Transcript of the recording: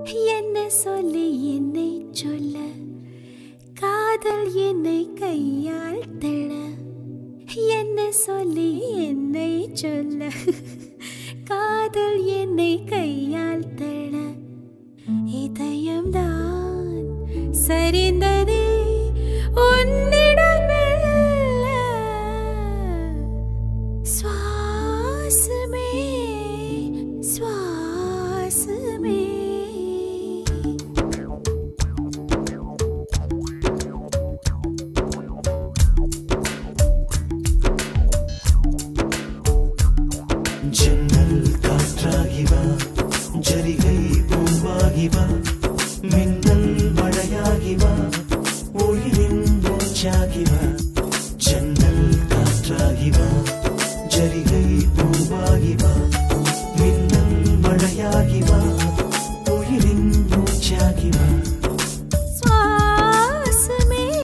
என்ன சொல்லி என்னை சொல்ல காதல் என்னை கையால் தள்ள என்ன சொல்லி என்னை சொல்ல காதல் என்னை கையால் தள்ள இதயம்தான் சரிந்ததே உன்னிடமெல்ல சுவாசமே சுவாசமே ஜன்னல் காற்றாகி வா ஜரிகை பூவாகி வா மின்னல்